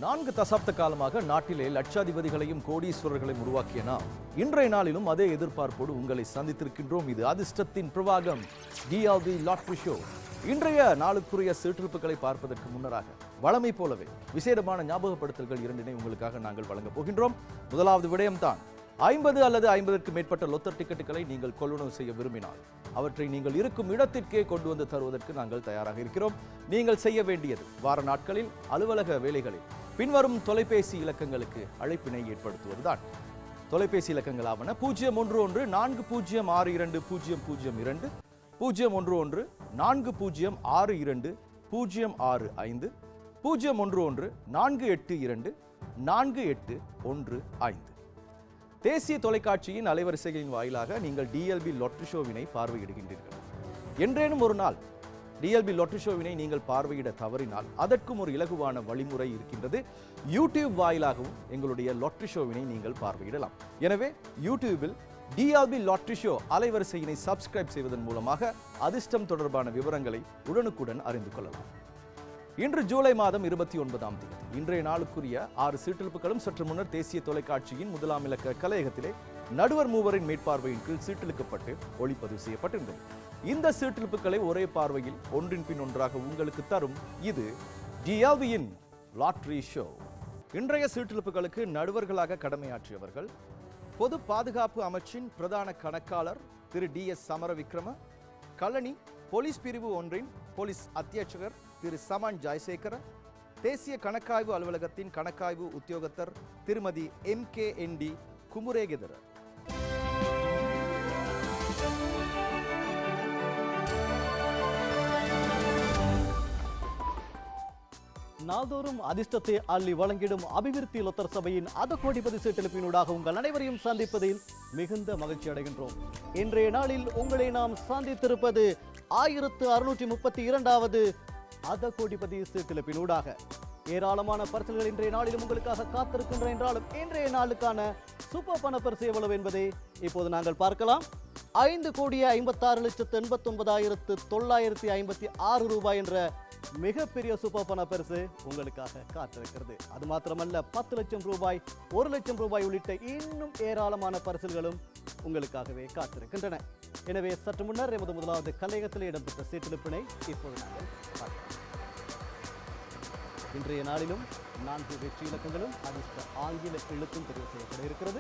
நான்கு தசாப்த காலமாக நாட்டிலே லட்சாதிபதிகளையும் கோடீஸ்வரர்களையும் உருவாக்கிய நாம் இன்றைய நாளிலும் அதே எதிர்பார்ப்போடு உங்களை சந்தித்திருக்கின்றோம் இது அதிர்ஷ்டத்தின் பிரவாகம் டிஆர்பி லாட்ரி ஷோ இன்றைய நாளுக்குரிய சீற்றிருப்புகளை பார்ப்பதற்கு முன்னராக வழமை போலவே விசேடமான ஞாபகப்படுத்தல்கள் இரண்டினை உங்களுக்காக நாங்கள் வழங்கப் போகின்றோம் முதலாவது விடயம்தான் ஐம்பது அல்லது ஐம்பதற்கு மேற்பட்ட லொத்தர் டிக்கெட்டுகளை நீங்கள் கொள்வனவு செய்ய விரும்பினால் அவற்றை நீங்கள் இருக்கும் இடத்திற்கே கொண்டு வந்து தருவதற்கு நாங்கள் தயாராக இருக்கிறோம் நீங்கள் செய்ய வேண்டியது வார நாட்களில் அலுவலக வேலைகளில் பின்வரும் தொலைபேசி இலக்கங்களுக்கு அழைப்பினை ஏற்படுத்துவதுதான் தொலைபேசி இலக்கங்களாவன பூஜ்ஜியம் ஒன்று ஒன்று நான்கு பூஜ்ஜியம் ஆறு இரண்டு பூஜ்ஜியம் பூஜ்ஜியம் இரண்டு பூஜ்ஜியம் ஒன்று ஒன்று நான்கு பூஜ்ஜியம் ஆறு இரண்டு பூஜ்ஜியம் ஆறு ஐந்து பூஜ்ஜியம் ஒன்று ஒன்று நான்கு எட்டு இரண்டு நான்கு எட்டு ஒன்று ஐந்து தேசிய தொலைக்காட்சியின் அலைவரிசைகளின் வாயிலாக நீங்கள் டிஎல்பி லொட்டரி ஷோவினை பார்வையிடுகின்றீர்கள் என்றேனும் ஒரு நாள் டிஎல்பி லொட்டரி ஷோவினை நீங்கள் பார்வையிட தவறினால் அதற்கும் ஒரு இலகுவான வழிமுறை இருக்கின்றது யூடியூப் வாயிலாகவும் எங்களுடைய லொட்டரி ஷோவினை நீங்கள் பார்வையிடலாம் எனவே யூடியூபில் டிஆர்பி லாட்ரி ஷோ அலைவரிசையினை சப்ஸ்கிரைப் செய்வதன் மூலமாக அதிர்ஷ்டம் தொடர்பான விவரங்களை உடனுக்குடன் அறிந்து கொள்ளலாம் இன்று ஜூலை மாதம் இருபத்தி ஒன்பதாம் தேதி இன்றைய நாளுக்குரிய ஆறு சீட்டெழுப்புகளும் சற்று முன்னர் தேசிய தொலைக்காட்சியின் முதலாம் இலக்க கலையகத்திலே நடுவர் மூவரின் மேற்பார்வையின் கீழ் சீட்டெழுக்கப்பட்டு ஒளிப்பதிவு செய்யப்பட்டிருந்தது இந்த சீட்டெழுப்புகளை ஒரே பார்வையில் ஒன்றின் பின் ஒன்றாக உங்களுக்கு தரும் இது டிஆவியின் லாட்ரி ஷோ இன்றைய சீட்டெழுப்புகளுக்கு நடுவர்களாக கடமையாற்றியவர்கள் பொது பாதுகாப்பு அமைச்சின் பிரதான கணக்காளர் திரு டி எஸ் சமரவிக்ரம கழனி போலீஸ் பிரிவு ஒன்றின் போலீஸ் அத்தியட்சகர் திரு சமன் ஜெயசேகர தேசிய கணக்காய்வு அலுவலகத்தின் கணக்காய்வு உத்தியோகத்தர் திருமதி M K N D Kumuregedara நாள்தோறும் அதிர்ஷ்டத்தை அள்ளி வழங்கிடும் அபிவிருத்தி லொத்தர் சபையின் அத கோடிபதி சீட்டெழுப்பினூடாக உங்கள் அனைவரையும் சந்திப்பதில் மிகுந்த மகிழ்ச்சி அடைகின்றோம் இன்றைய நாளில் உங்களை நாம் சந்தித்திருப்பது ஆயிரத்து அறுநூற்றி முப்பத்தி இரண்டாவது அத கோடிபதி சீட்டெழுப்பினூடாக ஏராளமான பரிசுகள் இன்றைய நாளிலும் உங்களுக்காக காத்திருக்கின்ற என்றாலும் இன்றைய நாளுக்கான சூப்பர் பண பரிசு எவ்வளவு என்பதை இப்போது நாங்கள் பார்க்கலாம் ஐந்து கோடியே ஐம்பத்தாறு லட்சத்து எண்பத்தி ஒன்பதாயிரத்து தொள்ளாயிரத்தி ஐம்பத்தி ஆறு ரூபாய் என்ற மிகப்பெரிய சூப்பர் பண பரிசு உங்களுக்காக காத்திருக்கிறது அது மாத்திரமல்ல பத்து லட்சம் ரூபாய் ஒரு லட்சம் ரூபாய் உள்ளிட்ட இன்னும் ஏராளமான பரிசுகளும் உங்களுக்காகவே காத்திருக்கின்றன எனவே சற்று முன்னர் எமது முதலாவது கலையகத்தில் இடம்பெற்ற சீட்டெழுப்பினை இப்போது நாங்கள் பார்க்கலாம் இன்றைய நாளிலும் நான்கு வெற்றி இலக்கங்களும் அதிர்ஷ்ட ஆங்கில எழுத்தும் தெரிவு செய்யப்பட இருக்கிறது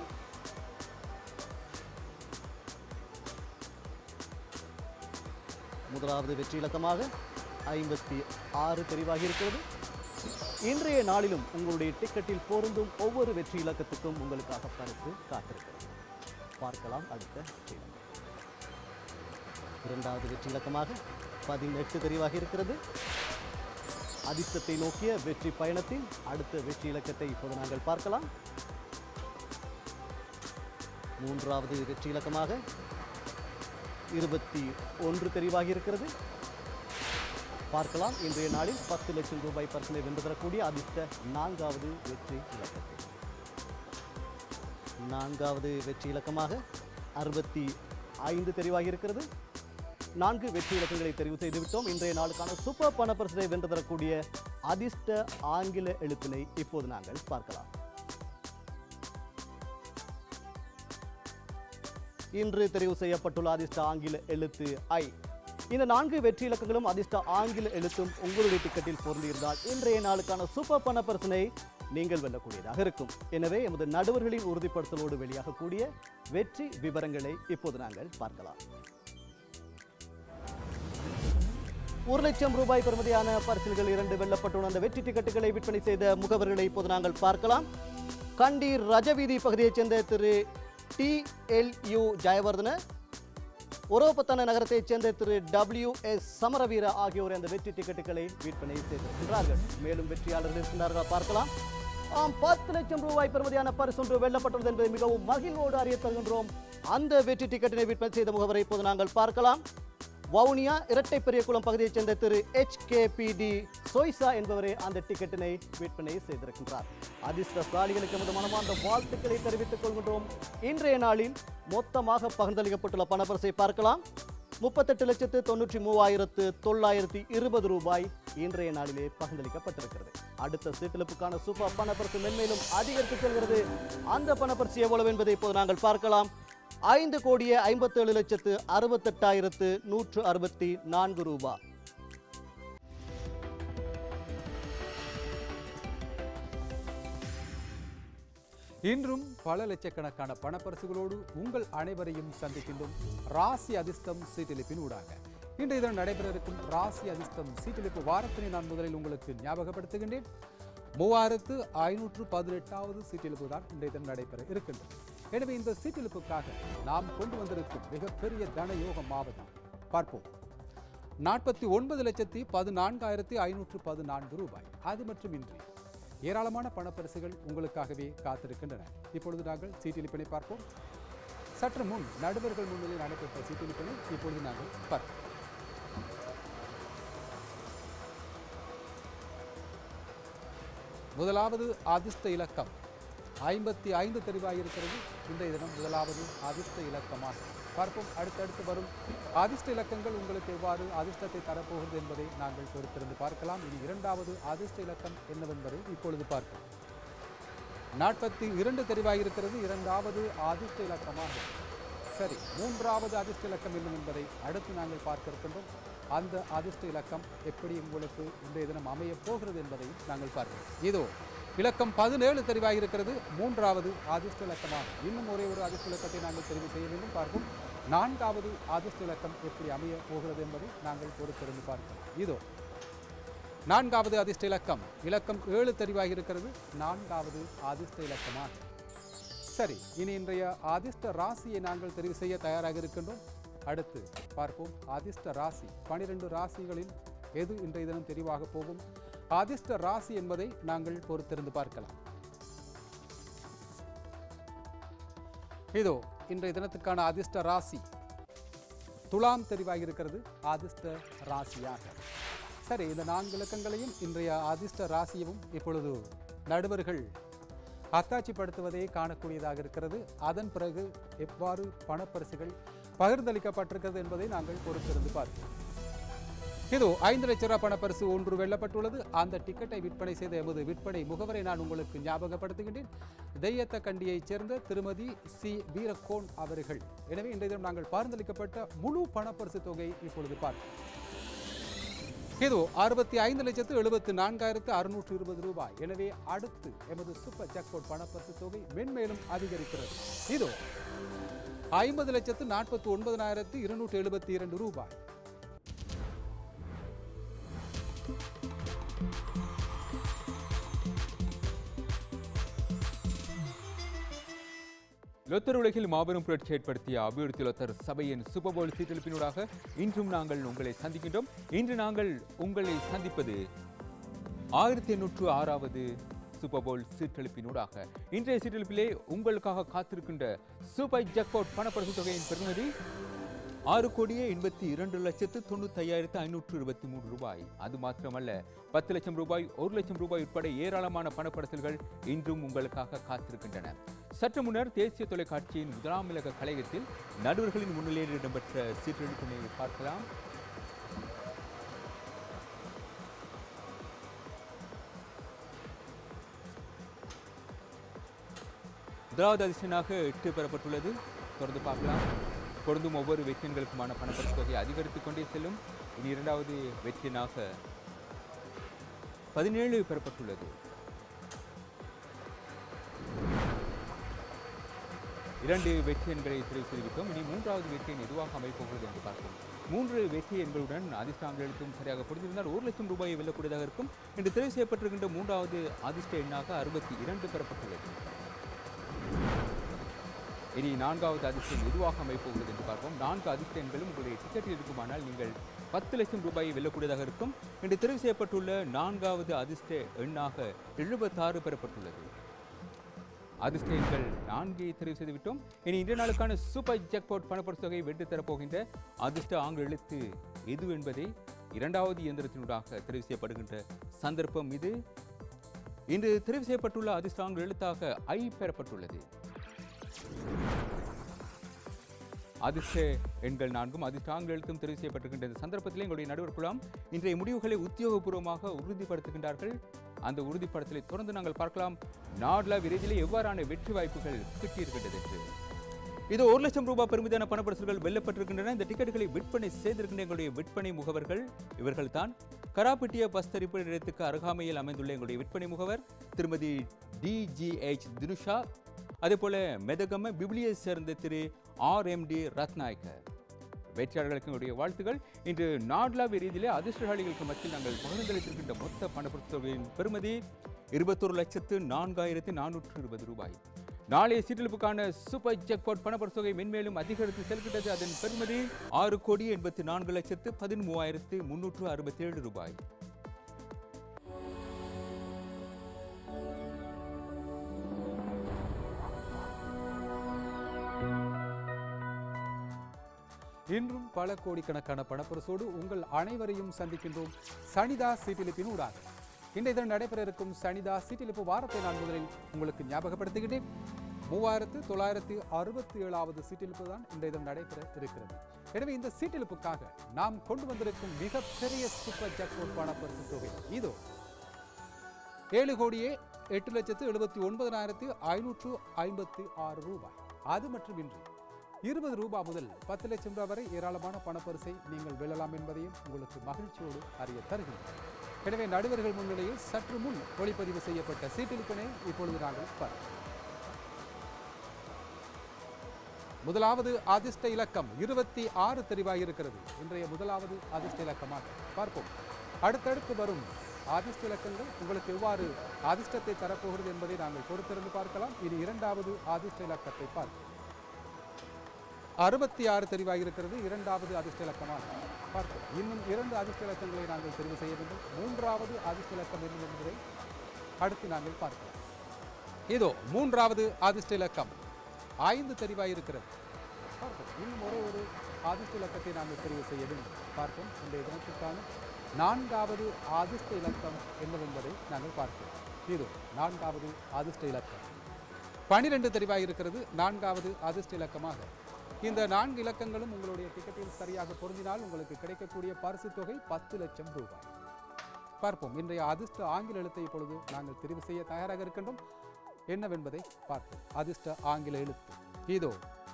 முதலாவது வெற்றி இலக்கமாக ஐம்பத்தி ஆறு தெரிவாகி இருக்கிறது இன்றைய நாளிலும் உங்களுடைய டிக்கெட்டில் பொருந்தும் ஒவ்வொரு வெற்றி இலக்கத்துக்கும் உங்களுக்காக பரிசு காத்திருக்கிறது பார்க்கலாம் அடுத்த வெற்றி இலக்கம். இரண்டாவது வெற்றி இலக்கமாக பதினெட்டு தெரிவாகி இருக்கிறது அதிர்ஷ்டத்தை நோக்கிய வெற்றி பயணத்தின் அடுத்த வெற்றி இலக்கத்தை இப்போது நாங்கள் பார்க்கலாம் மூன்றாவது வெற்றி இலக்கமாக இருபத்தி ஒன்று தெரிவாகி இருக்கிறது பார்க்கலாம் இன்றைய நாளில் பத்து லட்சம் ரூபாய் பரிசனை வென்று தரக்கூடிய அதிர்ஷ்ட நான்காவது வெற்றி இலக்கத்தை நான்காவது வெற்றி இலக்கமாக அறுபத்தி ஐந்து தெரிவாகி இருக்கிறது நான்கு வெற்றி இலக்கங்களை தெரிவு செய்து விட்டோம் இன்றைய நாளுக்கான சூப்பர் பண பரிசனை வென்று தரக்கூடிய அதிர்ஷ்ட ஆங்கில எழுத்தினை இப்போது நாங்கள் பார்க்கலாம் இன்று தெரிவு செய்யப்பட்டுள்ள அதிர்ஷ்ட ஆங்கில எழுத்து ஐ இந்த நான்கு வெற்றி இலக்கங்களும் அதிர்ஷ்ட ஆங்கில எழுத்தும் உங்களுடைய டிக்கெட்டில் பொருந்தியிருந்தால் இன்றைய நாளுக்கான சூப்பர் பண பரிசனை நீங்கள் வெல்லக்கூடியதாக இருக்கும் எனவே எமது நடுவர்களின் உறுதிப்படுத்தலோடு வெளியாகக்கூடிய வெற்றி விவரங்களை இப்போது நாங்கள் பார்க்கலாம் ஒரு லட்சம் ரூபாய் பெறுமதியான பரிசுகள் இரண்டு வெல்லப்பட்டுள்ள அந்த வெற்றி டிக்கெட்டுகளை விற்பனை செய்த முகவர்களை இப்போது நாங்கள் பார்க்கலாம் கண்டி ரஜவீதி பகுதியைச் சேர்ந்த திரு D L U Jayawardena Orobathana நகரத்தைச் சேர்ந்த திரு டபிள்யூ எஸ் சமரவீர ஆகியோர் அந்த வெற்றி டிக்கெட்டுகளை விற்பனை செய்திருக்கின்றார்கள் மேலும் வெற்றியாளர்கள் இருக்கின்றார்களா பார்க்கலாம் ஆம் பத்து லட்சம் ரூபாய் பெறுமதியான பரிசு ஒன்று வெல்லப்பட்டுள்ளது என்பதை மிகவும் மகிழ்வோடு அறிய தருகின்றோம் அந்த வெற்றி டிக்கெட்டினை விற்பனை செய்த முகவரை இப்போது நாங்கள் பார்க்கலாம் வவுனியா இரட்டை பெரியகுளம் பகுதியைச் சேர்ந்த திரு H K P D Soysa என்பவரே அந்த டிக்கெட்டினை விற்பனை செய்திருக்கின்றார் அதிர்ஷ்டசாலிகளுக்கு எமது மனமார்ந்த வாழ்த்துக்களை தெரிவித்துக் கொள்கின்றோம் இன்றைய நாளில் மொத்தமாக பகிர்ந்தளிக்கப்பட்டுள்ள பணப்பரிசை பார்க்கலாம் முப்பத்தெட்டு லட்சத்து தொண்ணூற்றி மூவாயிரத்து தொள்ளாயிரத்தி இருபது ரூபாய் இன்றைய நாளிலே பகிர்ந்தளிக்கப்பட்டிருக்கிறது அடுத்த சீட்டிலுப்புக்கான சூப்பர் பணப்பரிசு மென்மேலும் அதிகரித்து செல்கிறது அந்த பணப்பரிசு எவ்வளவு என்பதை இப்போது நாங்கள் பார்க்கலாம் ஐந்து கோடியே ஐம்பத்தேழு லட்சத்து அறுபத்தெட்டாயிரத்து நூற்று அறுபத்தி நான்கு ரூபாய் இன்றும் பல லட்சக்கணக்கான பணப்பரிசுகளோடு உங்கள் அனைவரையும் சந்திக்கின்றோம் ராசி அதிர்ஷ்டம் சீட்டெழுப்பின் ஊடாக இன்றைய தினம் நடைபெற இருக்கும் ராசி அதிர்ஷ்டம் சீட்டெழுப்பு வாரத்தினை நான் முதலில் உங்களுக்கு ஞாபகப்படுத்துகின்றேன் மூவாயிரத்து ஐநூற்று பதினெட்டாவது சீட்டெழுப்பு தான் இன்றைய தினம் நடைபெற இருக்கின்றது எனவே இந்த சீட்டெழுப்புக்காக நாம் கொண்டு வந்திருக்கும் மிகப்பெரிய தனயோகமாவது பார்ப்போம் நாற்பத்தி ஒன்பது லட்சத்தி பதினான்காயிரத்தி ஐநூற்று பதினான்கு ரூபாய் அது மட்டுமின்றி ஏராளமான பணப்பரிசுகள் உங்களுக்காகவே காத்திருக்கின்றன இப்பொழுது நாங்கள் சீட்டிலிப்பினை பார்ப்போம் சற்று முன் நடுவர்கள் முன்னிலையில் நடைபெற்ற சீட்டிலிப்பினை இப்பொழுது நாங்கள் பார்ப்போம் முதலாவது அதிர்ஷ்ட இலக்கம் ஐம்பத்தி ஐந்து தெரிவாயிருக்கிறது இன்றைய தினம் முதலாவது அதிர்ஷ்ட இலக்கமாக பார்ப்போம் அடுத்தடுத்து வரும் அதிர்ஷ்ட இலக்கங்கள் உங்களுக்கு எவ்வாறு அதிர்ஷ்டத்தை தரப்போகிறது என்பதை நாங்கள் பொறுத்திருந்து பார்க்கலாம் இனி இரண்டாவது அதிர்ஷ்ட இலக்கம் என்னவென்பதை இப்பொழுது பார்ப்போம் நாற்பத்தி இரண்டு தெரிவாயிருக்கிறது இரண்டாவது அதிர்ஷ்ட இலக்கமாக சரி மூன்றாவது அதிர்ஷ்ட இலக்கம் என்ன என்பதை அடுத்து நாங்கள் பார்க்க இருக்கின்றோம் அந்த அதிர்ஷ்ட இலக்கம் எப்படி உங்களுக்கு இன்றைய தினம் அமையப் போகிறது என்பதையும் நாங்கள் பார்க்கிறோம் இதோ இலக்கம் பதினேழு தெரிவாகியிருக்கிறது மூன்றாவது அதிர்ஷ்ட இலக்கமாக இன்னும் ஒரே ஒரு அதிர்ஷ்ட இலக்கத்தை நாங்கள் தெரிவு செய்ய வேண்டும் பார்ப்போம் நான்காவது அதிர்ஷ்ட இலக்கம் எப்படி அமைய போகிறது என்பதை நாங்கள் பொறுத்திருந்து பார்க்கிறோம் இதோ நான்காவது அதிர்ஷ்ட இலக்கம் இலக்கம் ஏழு தெரிவாகியிருக்கிறது நான்காவது அதிர்ஷ்ட இலக்கமாக சரி இனி இன்றைய அதிர்ஷ்ட ராசியை நாங்கள் தெரிவு செய்ய தயாராக இருக்கின்றோம் அடுத்து பார்ப்போம் அதிர்ஷ்ட ராசி பனிரெண்டு ராசிகளில் எது இன்றைய தினம் தெரிவாக போகும் அதிர்ஷ்ட ராசி என்பதை நாங்கள் பொறுத்திருந்து பார்க்கலாம் இதோ இன்றைய தினத்துக்கான அதிர்ஷ்ட ராசி துலாம் தெரிவாகியிருக்கிறது அதிர்ஷ்ட ராசியாக சரி இந்த நான்கு இலக்கங்களையும் இன்றைய அதிர்ஷ்ட ராசியவும் இப்பொழுது நடுவர்கள் அத்தாட்சிப்படுத்துவதை காணக்கூடியதாக இருக்கிறது அதன் பிறகு எவ்வாறு பணப்பரிசுகள் பகிர்ந்தளிக்கப்பட்டிருக்கிறது என்பதை நாங்கள் பொறுத்திருந்து பார்ப்போம் இதோ ஐந்து லட்ச ரூபாய் பணப்பரிசு ஒன்று வெல்லப்பட்டுள்ளது அந்த டிக்கெட்டை விற்பனை செய்த எமது விற்பனை முகவரை நான் உங்களுக்கு ஞாபகப்படுத்துகின்றேன் தெய்யத்த கண்டியைச் சேர்ந்த திருமதி சி வீரக்கோன் அவர்கள் எனவே இன்றைய தினம் நாங்கள் பகிர்ந்தளிக்கப்பட்ட முழு பணப்பரிசு தொகை இப்பொழுது பார்ப்போம் இதோ அறுபத்தி ஐந்து லட்சத்து எழுபத்து நான்காயிரத்து அறுநூற்று இருபது ரூபாய் எனவே அடுத்து எமது சூப்பர் ஜாக்பாட் பணப்பரிசு தொகை மென்மேலும் அதிகரிக்கிறது இதோ ஐம்பது லட்சத்து நாற்பத்தி ஒன்பதனாயிரத்து இருநூற்று எழுபத்தி இரண்டு ரூபாய் லொத்தர் உலகில் மாபெரும் புரட்சி ஏற்படுத்திய அபிவிருத்தி லொத்தர் சபையின் சூப்பர் போல் சீட்டெழுப்பினூடாக இன்றும் நாங்கள் உங்களை சந்திக்கின்றோம் இன்று நாங்கள் உங்களை சந்திப்பது ஆயிரத்தி எண்ணூற்று ஆறாவது சூப்பர் போல் சீட்டெழுப்பினூடாக இன்றைய சீட்டெழுப்பிலே உங்களுக்காக காத்திருக்கின்ற சூப்பர் ஜக்பாட் பணப்பரிசு தொகையின் பெறுமதி ஆறு கோடியே எண்பத்தி இரண்டு லட்சத்து தொண்ணூத்தி ஐயாயிரத்து ஐநூற்று இருபத்தி மூன்று ரூபாய் அது மாத்திரமல்ல பத்து லட்சம் ரூபாய் ஒரு லட்சம் ரூபாய் உட்பட ஏராளமான பணப்பரிசல்கள் இன்றும் உங்களுக்காக காத்திருக்கின்றன சற்று முன்னர் தேசிய தொலைக்காட்சியின் முதலாம் இலக்க கலையகத்தில் நடுவர்களின் முன்னிலையில் இடம்பெற்ற சீட்டெழுப்பினை பார்க்கலாம் முதலாவது அதிர்ஷ்டனாக எட்டு பெறப்பட்டுள்ளது தொடர்ந்து பார்க்கலாம் பொருந்தும் ஒவ்வொரு வெற்றியன்களுக்குமான பணப்பரிசு தொகை அதிகரித்துக் கொண்டே செல்லும் இனி இரண்டாவது வெற்றியனாக பதினேழு பெறப்பட்டுள்ளது இரண்டு வெற்றி எண்களை தெரிவு செய்துவிட்டோம் இனி மூன்றாவது வெற்றி எண் எதுவாக அமைப்போகிறது என்று பார்ப்போம் மூன்று வெற்றி எண்களுடன் அதிர்ஷ்டாங்கள் எழுத்தும் சரியாக புரிந்திருந்தால் ஒரு லட்சம் ரூபாயை வெல்லக்கூடியதாக இருக்கும் இன்று தெரிவு செய்யப்பட்டிருக்கின்ற மூன்றாவது அதிர்ஷ்ட எண்ணாக அறுபத்தி இரண்டு பெறப்பட்டுள்ளது இனி நான்காவது அதிர்ஷ்டம் எதுவாக அமைப்போகிறது என்று பார்ப்போம் நான்கு அதிர்ஷ்ட எண்களும் உங்களுடைய டிக்கெட்டில் இருக்குமானால் நீங்கள் பத்து லட்சம் ரூபாயை வெல்லக்கூடியதாக இருக்கும் இன்று தெரிவு செய்யப்பட்டுள்ள நான்காவது அதிர்ஷ்ட எண்ணாக எழுபத்தாறு பெறப்பட்டுள்ளது அதிர்ஷ்ட எண்கள் நான்கை தெரிவு செய்துவிட்டோம் இனி இன்றைய நாளுக்கான சூப்பர் ஜாக்பாட் பணப்பரிசு தொகையை வென்று தரப்போகின்ற அதிர்ஷ்ட ஆங்கில எழுத்து எது என்பதை இரண்டாவது இயந்திரத்தினூடாக தெரிவு செய்யப்படுகின்ற சந்தர்ப்பம் இது இன்று தெரிவு செய்யப்பட்டுள்ள அதிர்ஷ்ட ஆங்கில எழுத்தாக ஐ பெறப்பட்டுள்ளது அதிர்ஷ்ட எண்கள் நான்கும் அதிர்ஷ்ட ஆங்கில எழுத்தும் தெரிவு செய்யப்பட்டிருக்கின்ற இந்த சந்தர்ப்பத்தில் எங்களுடைய நடுவர் குழாம் இன்றைய முடிவுகளை உத்தியோகபூர்வமாக உறுதிப்படுத்துகின்றார்கள் அந்த உறுதிப்படுத்தலை தொடர்ந்து நாங்கள் பார்க்கலாம் நாட்லா விரைவிலே எவ்வாறான வெற்றி வாய்ப்புகள் கிட்டியிருக்கின்றது என்று இது ஒரு லட்சம் ரூபாய் பெருமிதான பணப்பரிசுகள் வெல்லப்பட்டிருக்கின்றன இந்த டிக்கெட்டுகளை விற்பனை செய்திருக்கின்ற எங்களுடைய விற்பனை முகவர்கள் இவர்கள் தான் கராப்பட்டிய பஸ் தரிப்பு நிலையத்துக்கு அருகாமையில் அமைந்துள்ள எங்களுடைய விற்பனை முகவர் திருமதி டிஜிஎச் தினுஷா அதே போல மெதகம பிபிலியை சேர்ந்த திரு ஆர் எம் டி ரத்நாயக்க வெற்றியாளர்களுக்கு எங்களுடைய வாழ்த்துகள் இன்று நாட்லாவி ரீதியிலே அதிர்ஷ்டசாலிகளுக்கு மத்தியில் நாங்கள் பகிர்ந்தளித்திருக்கின்ற மொத்த பணப்பரிசுகளின் பெறுமதி இருபத்தொரு லட்சத்து நான்காயிரத்து நானூற்று இருபது ரூபாய் நாளைய சீட்டெழுப்புக்கான சூப்பர் ஜெக்பாட் பணப்பரிசு மென்மேலும் அதிகரித்து செல்கின்றது அதன் பெறுமதி ஆறு கோடி எண்பத்தி நான்கு லட்சத்து பதிமூவாயிரத்து முன்னூற்று அறுபத்தி ஏழு ரூபாய் இன்றும் பல கோடிக்கணக்கான பணப்பரிசோடு உங்கள் அனைவரையும் சந்திக்கின்றோம் சனிதா சீட்டிலிப்பின் ஊடாக இன்றைய தினம் நடைபெற இருக்கும் சனிதா சீட்டிலிப்பு வாரத்தை நான் முதலில் உங்களுக்கு ஞாபகப்படுத்துகிறேன் மூவாயிரத்து தொள்ளாயிரத்து அறுபத்தி ஏழாவது சீட்டிலிப்பு தான் இன்றைய தினம் நடைபெற இருக்கிறது எனவே இந்த சீட்டிலிப்புக்காக நாம் கொண்டு வந்திருக்கும் மிகப்பெரிய சூப்பர் ஜாக்பாட் பணப்பரிசு தொகை இதோ ஏழு கோடியே எட்டு லட்சத்து எழுபத்தி ஒன்பதனாயிரத்து ஐநூற்று ஐம்பத்தி ஆறு ரூபாய் அது மட்டுமின்றி இருபது ரூபாய் முதல் பத்து லட்சம் ரூபாய் வரை ஏராளமான பணப்பரிசை நீங்கள் வெல்லலாம் என்பதையும் உங்களுக்கு மகிழ்ச்சியோடு அறிய தருகின்றோம் எனவே நடுவர்கள் முன்னிலையில் சற்று முன் ஒளிப்பதிவு செய்யப்பட்ட சீட்டிலிப்பினை இப்பொழுது நாங்கள் பார்ப்போம் முதலாவது அதிர்ஷ்ட இலக்கம் இருபத்தி ஆறு தெரிவாயிருக்கிறது இன்றைய முதலாவது அதிர்ஷ்ட இலக்கமாக பார்ப்போம் அடுத்தடுத்து வரும் அதிர்ஷ்ட இலக்கங்கள் உங்களுக்கு எவ்வாறு அதிர்ஷ்டத்தை தரப்போகிறது என்பதை நாங்கள் பொறுத்திருந்து பார்க்கலாம் இனி இரண்டாவது அதிர்ஷ்ட இலக்கத்தை பார்ப்போம் அறுபத்தி ஆறு தெரிவாகியிருக்கிறது இரண்டாவது அதிர்ஷ்ட இலக்கமாக பார்ப்போம் இன்னும் இரண்டு அதிர்ஷ்ட இலக்கங்களை நாங்கள் தெரிவு செய்ய வேண்டும் மூன்றாவது அதிர்ஷ்ட இலக்கம் என்ன என்பதை அடுத்து நாங்கள் பார்க்கலாம் இதோ மூன்றாவது அதிர்ஷ்ட இலக்கம் ஐந்து தெரிவாயிருக்கிறது பார்ப்போம் இன்னும் ஒரே ஒரு அதிர்ஷ்ட இலக்கத்தை நாங்கள் தெரிவு செய்ய வேண்டும் பார்ப்போம் இன்றைய தினத்திற்கான நான்காவது அதிர்ஷ்ட இலக்கம் என்னவென்பதை நாங்கள் பார்ப்போம் இதோ நான்காவது அதிர்ஷ்ட இலக்கம் பனிரெண்டு தெரிவாயிருக்கிறது நான்காவது அதிர்ஷ்ட இலக்கமாக இந்த நான்கு இலக்கங்களும் உங்களுடைய டிக்கெட்டில் சரியாக பொருந்தினால் உங்களுக்கு கிடைக்கக்கூடிய பரிசு தொகை பத்து லட்சம் ரூபாய் பார்ப்போம் இன்றைய அதிர்ஷ்ட ஆங்கில எழுத்தை இப்பொழுது நாங்கள் தெரிவு செய்ய தயாராக இருக்கின்றோம் என்னவென்பதை பார்ப்போம் அதிர்ஷ்ட ஆங்கில எழுத்து இதோ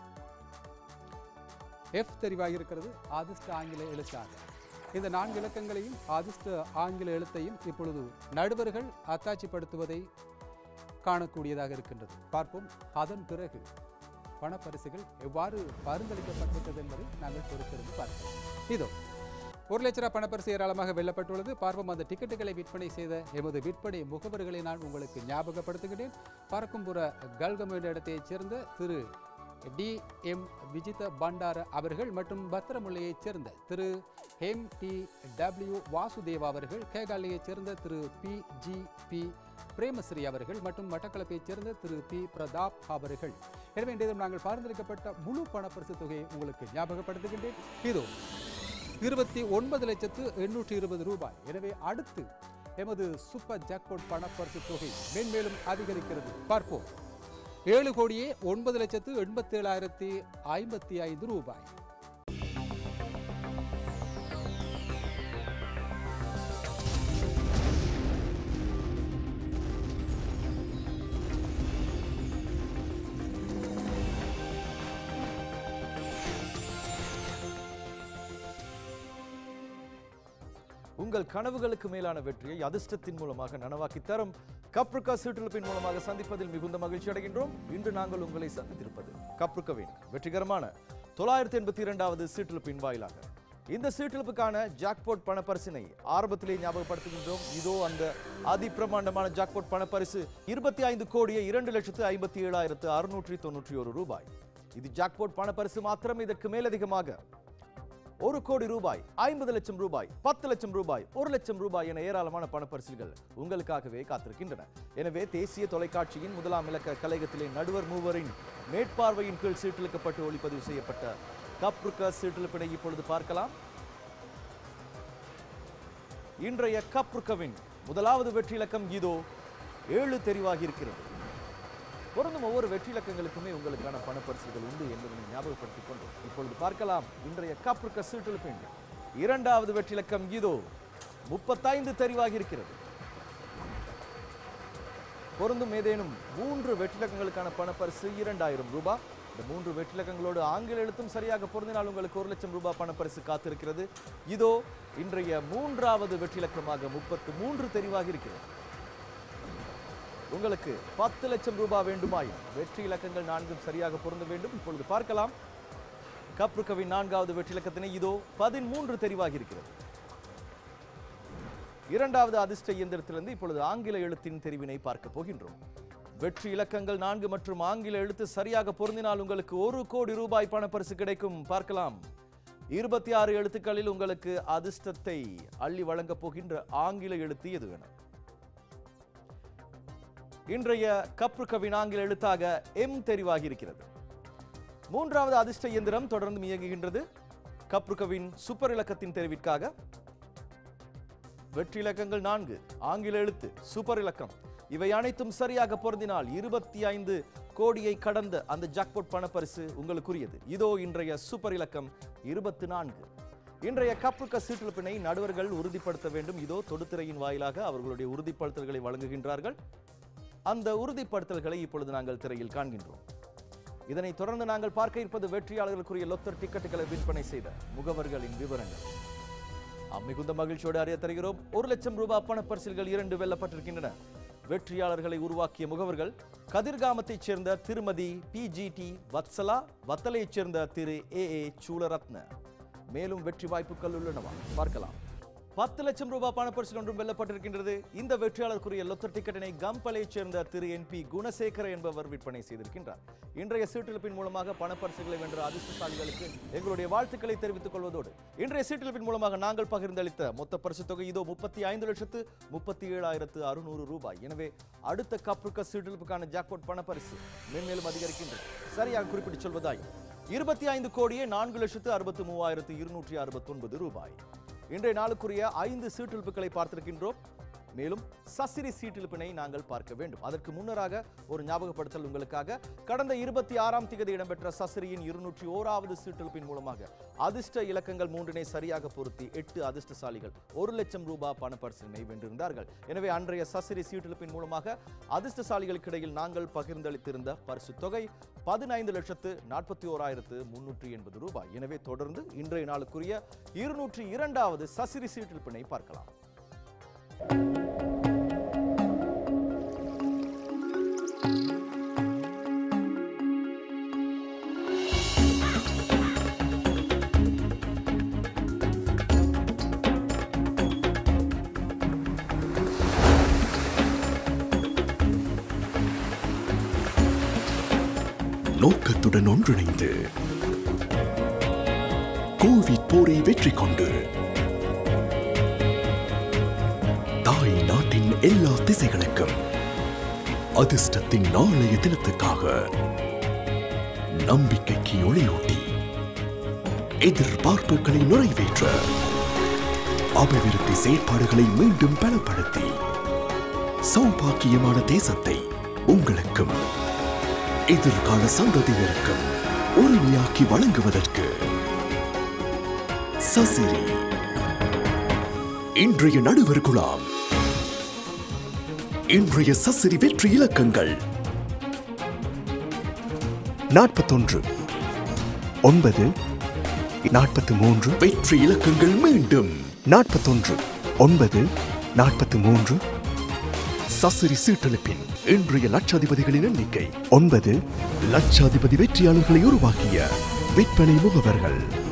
எஃப் தெரிவாக இருக்கிறது அதிர்ஷ்ட ஆங்கில எழுத்தாக இந்த நான்கு இலக்கங்களையும் அதிர்ஷ்ட ஆங்கில எழுத்தையும் இப்பொழுது நடுவர்கள் அத்தாட்சிப்படுத்துவதை காணக்கூடியதாக இருக்கின்றது பார்ப்போம் அதன் பிறகு பணப்பரிசுகள் எவ்வாறு பரிந்தளிக்கப்பட்டிருக்கிறது என்பதை நாங்கள் பொறுத்திருந்து பார்ப்போம் இதோ ஒரு லட்ச ரூபாய் பணப்பரிசு ஏராளமாக வெல்லப்பட்டுள்ளது பார்ப்போம் அந்த டிக்கெட்டுகளை விற்பனை செய்த எமது விற்பனை முகவர்களை நான் உங்களுக்கு ஞாபகப்படுத்துகிறேன் பறக்கும்புற கல்கம் என்ற இடத்தைச் சேர்ந்த திரு டி எம் விஜித பண்டார அவர்கள் மற்றும் பத்திரமுல்லையைச் சேர்ந்த திரு எம் டி டபிள்யூ வாசுதேவா அவர்கள் கேகாலையைச் சேர்ந்த திரு பி ஜி பி பிரேமஸ்ரீ அவர்கள் மற்றும் மட்டக்களப்பைச் சேர்ந்த திரு பி பிரதாப் அவர்கள் எனவே இன்றைய தினம் நாங்கள் பரிந்துரைக்கப்பட்ட முழு பணப்பரிசு தொகையை உங்களுக்கு ஞாபகப்படுத்துகின்றேன் இதோ இருபத்தி ஒன்பது லட்சத்து எண்ணூற்றி இருபது ரூபாய் எனவே அடுத்து எமது சூப்பர் ஜாக்பாட் பணப்பரிசு தொகை மேன்மேலும் அதிகரிக்கிறது பார்ப்போம் ஏழு கோடியே ஒன்பது லட்சத்து எண்பத்தி ஏழாயிரத்தி ஐம்பத்தி ஐந்து ரூபாய் உங்கள் கனவுகளுக்கு மேலான வெற்றியை அதிர்ஷ்டத்தின் மூலமாக நனவாக்கி தரும் கப்ருக்கா சீட்டிழப்பின் மூலமாக சந்திப்பதில் மிகுந்த மகிழ்ச்சி அடைகின்றோம் இன்று நாங்கள் உங்களை சந்தித்திருப்பது கப்ருக்கவின் வெற்றிகரமான தொள்ளாயிரத்தி எண்பத்தி இரண்டாவது சீட்டிழப்பின் வாயிலாக இந்த சீட்டிழப்புக்கான ஜாக்பாட் பணப்பரிசினை ஆரம்பத்திலே ஞாபகப்படுத்துகின்றோம் இதோ அந்த அதிபிரமாண்டமான ஜாக்பாட் பணப்பரிசு இருபத்தி ஐந்து கோடியே இரண்டு லட்சத்து ஐம்பத்தி ஏழாயிரத்து அறுநூற்றி தொண்ணூற்றி ஒரு ரூபாய் இது ஜாக்பாட் பணப்பரிசு மாத்திரம் இதற்கு மேலதிகமாக ஒரு கோடி ரூபாய் ஐம்பது லட்சம் ரூபாய் பத்து லட்சம் ரூபாய் ஒரு லட்சம் ரூபாய் என ஏராளமான பணப்பரிசில்கள் உங்களுக்காகவே காத்திருக்கின்றன எனவே தேசிய தொலைக்காட்சியின் முதலாம் இலக்க கலையகத்திலே நடுவர் மூவரின் மேற்பார்வையின் கீழ் சீட்டிழுக்கப்பட்டு ஒளிப்பதிவு செய்யப்பட்ட கப்ருக்க சீட்டிழுப்பினை இப்பொழுது பார்க்கலாம் இன்றைய கப்ருக்கவின் முதலாவது வெற்றி இலக்கம் இதோ ஏழு தெரிவாகி இருக்கிறது பொருந்தும் ஒவ்வொரு வெற்றி இலக்கங்களுக்குமே உங்களுக்கான பணப்பரிசுகள் உண்டு என்பதை ஞாபகப்படுத்திக் கொண்டு இப்பொழுது பார்க்கலாம் இன்றைய காப்பிற்க சீட்டெழுப்பின் இரண்டாவது வெற்றி இலக்கம் இதோ முப்பத்தைந்து தெரிவாகி இருக்கிறது பொருந்தும் ஏதேனும் மூன்று வெற்றிலக்கங்களுக்கான பணப்பரிசு இரண்டாயிரம் ரூபாய் இந்த மூன்று வெற்றிலக்கங்களோடு ஆங்கில எழுத்தும் சரியாக பொருந்தினால் உங்களுக்கு ஒரு லட்சம் ரூபாய் பணப்பரிசு காத்திருக்கிறது இதோ இன்றைய மூன்றாவது வெற்றிலக்கமாக முப்பத்து மூன்று தெரிவாகி இருக்கிறது உங்களுக்கு பத்து லட்சம் ரூபாய் வேண்டுமாயின் வெற்றி இலக்கங்கள் நான்கும் சரியாக பொருந்த வேண்டும் இப்பொழுது பார்க்கலாம் கப்ருக்கவின் நான்காவது வெற்றி இலக்கத்தினை இதோ பதிமூன்று தெரிவாகி இருக்கிறது இரண்டாவது அதிர்ஷ்ட இயந்திரத்திலிருந்து இப்பொழுது ஆங்கில எழுத்தின் தெரிவினை பார்க்க போகின்றோம் வெற்றி இலக்கங்கள் நான்கு மற்றும் ஆங்கில எழுத்து சரியாக பொருந்தினால் உங்களுக்கு ஒரு கோடி ரூபாய் பணப்பரிசு கிடைக்கும் பார்க்கலாம் இருபத்தி ஆறு எழுத்துக்களில் உங்களுக்கு அதிர்ஷ்டத்தை அள்ளி வழங்கப் போகின்ற ஆங்கில எழுத்து எது வேணும் இன்றைய கப்ருக்கவின் ஆங்கில எழுத்தாக எம் தெரிவாகி இருக்கிறது மூன்றாவது அதிர்ஷ்ட இயந்திரம் தொடர்ந்து இயங்குகின்றது கப்ருக்கவின் சூப்பர் இலக்கத்தின் தெரிவிற்காக வெற்றி இலக்கங்கள் நான்கு ஆங்கில எழுத்து சூப்பர் இலக்கம் இவை அனைத்தும் சரியாக பொருந்தினால் இருபத்தி ஐந்து கோடியை கடந்த அந்த ஜாக்பாட் பணப்பரிசு உங்களுக்குரியது இதோ இன்றைய சூப்பர் இலக்கம் இருபத்தி நான்கு இன்றைய கப்புக்க சீட்டிழப்பினை நடுவர்கள் உறுதிப்படுத்த வேண்டும் இதோ தொடுத்திரையின் வாயிலாக அவர்களுடைய உறுதிப்படுத்தல்களை வழங்குகின்றார்கள் அந்த உறுதிப்படுத்தல்களை இப்பொழுது நாங்கள் திரையில் காண்கின்றோம் இதனைத் தொடர்ந்து நாங்கள் பார்க்க இருப்பது வெற்றியாளர்களுக்குரிய லொத்தர் டிக்கெட்டுகளை விற்பனை செய்த முகவர்களின் விவரங்கள் ஆம், மிகுந்த மகிழ்ச்சியோடு அறிய தருகிறோம் ஒரு லட்சம் ரூபாய் பணப்பரிசில்கள் இரண்டு வெல்லப்பட்டிருக்கின்றன வெற்றியாளர்களை உருவாக்கிய முகவர்கள் கதிர்காமத்தைச் சேர்ந்த திருமதி பிஜிடி வத்சலா வத்தலையைச் சேர்ந்த திரு ஏ ஏ சூலரத்ன மேலும் வெற்றி வாய்ப்புகள் உள்ளனவா பார்க்கலாம் பத்து லட்சம் ரூபாய் பணப்பரிசு ஒன்றும் வெல்லப்பட்டிருக்கின்றது இந்த வெற்றியாளருக்குரிய லொத்தர் டிக்கெட்டினை கம்பலைச் சேர்ந்த திரு என் பி குணசேகர என்பவர் விற்பனை செய்திருக்கின்றார் இன்றைய சீட்டிழப்பின் மூலமாக பணப்பரிசுகளை வென்ற அதிர்ஷ்டசாலிகளுக்கு எங்களுடைய வாழ்த்துக்களை தெரிவித்துக் கொள்வதோடு இன்றைய சீட்டிழப்பின் மூலமாக நாங்கள் பகிர்ந்தளித்த மொத்த பரிசு தொகை இதோ முப்பத்தி ஐந்து லட்சத்து முப்பத்தி ஏழாயிரத்து அறுநூறு ரூபாய் எனவே அடுத்த கப்ருக்க சீட்டிழப்புக்கான ஜாக்பாட் பணப்பரிசு மென்மேலும் அதிகரிக்கின்றது சரியாக குறிப்பிட்டு சொல்வதாய் இருபத்தி ஐந்து கோடியே நான்கு லட்சத்து அறுபத்து மூவாயிரத்து இருநூற்றி அறுபத்தொன்பது ரூபாய் இன்றைய நாளுக்குரிய ஐந்து சீட்டிழப்புகளை பார்த்திருக்கின்றோம் மேலும் சசிரி சீட்டிழப்பினை நாங்கள் பார்க்க வேண்டும் அதற்கு முன்னராக ஒரு ஞாபகப்படுத்தல் உங்களுக்காக கடந்த இருபத்தி ஆறாம் திகதி இடம்பெற்ற சசிரியின் இருநூற்றி ஓராவது சீட்டிழப்பின் மூலமாக அதிர்ஷ்ட இலக்கங்கள் மூன்றினை சரியாக பொருத்தி எட்டு அதிர்ஷ்டசாலிகள் ஒரு லட்சம் ரூபாய் பணப்பரிசினை வென்றிருந்தார்கள் எனவே அன்றைய சசிரி சீட்டிழப்பின் மூலமாக அதிர்ஷ்டசாலிகளுக்கு இடையில் நாங்கள் பகிர்ந்தளித்திருந்த பரிசு தொகை பதினைந்து லட்சத்து நாற்பத்தி ஓராயிரத்து முன்னூற்றி எண்பது ரூபாய் எனவே தொடர்ந்து இன்றைய நாளுக்குரிய இருநூற்றி இரண்டாவது சசிரி சீட்டிழப்பினை பார்க்கலாம் நோக்கத்துடன் ஒன்றிணைந்து கோவிட் போரை வெற்றி கொண்டு தாய் நாட்டின் எல்லா திசைகளுக்கும் அதிர்ஷ்டத்தின் நாளைய தினத்துக்காக நம்பிக்கைக்கு ஒளியூட்டி எதிர்பார்ப்புகளை நிறைவேற்ற அபிவிருத்தி செயற்பாடுகளை மீண்டும் பலப்படுத்தி சௌபாக்கியமான தேசத்தை உங்களுக்கும் எதிர்கால சந்ததியினருக்கும் உரிமையாக்கி வழங்குவதற்கு சசிரி இன்றைய நடுவர் குழாம் இன்றைய சசிரி வெற்றி இலக்கங்கள் நாற்பத்தொன்று ஒன்பது நாற்பத்து மூன்று வெற்றி இலக்கங்கள் மீண்டும் நாற்பத்தொன்று ஒன்பது நாற்பத்து மூன்று சசிரி சீட்டெழுப்பின் இன்றைய லட்சாதிபதிகளின் எண்ணிக்கை ஒன்பது லட்சாதிபதி வெற்றியாளர்களை உருவாக்கிய விற்பனை முகவர்கள்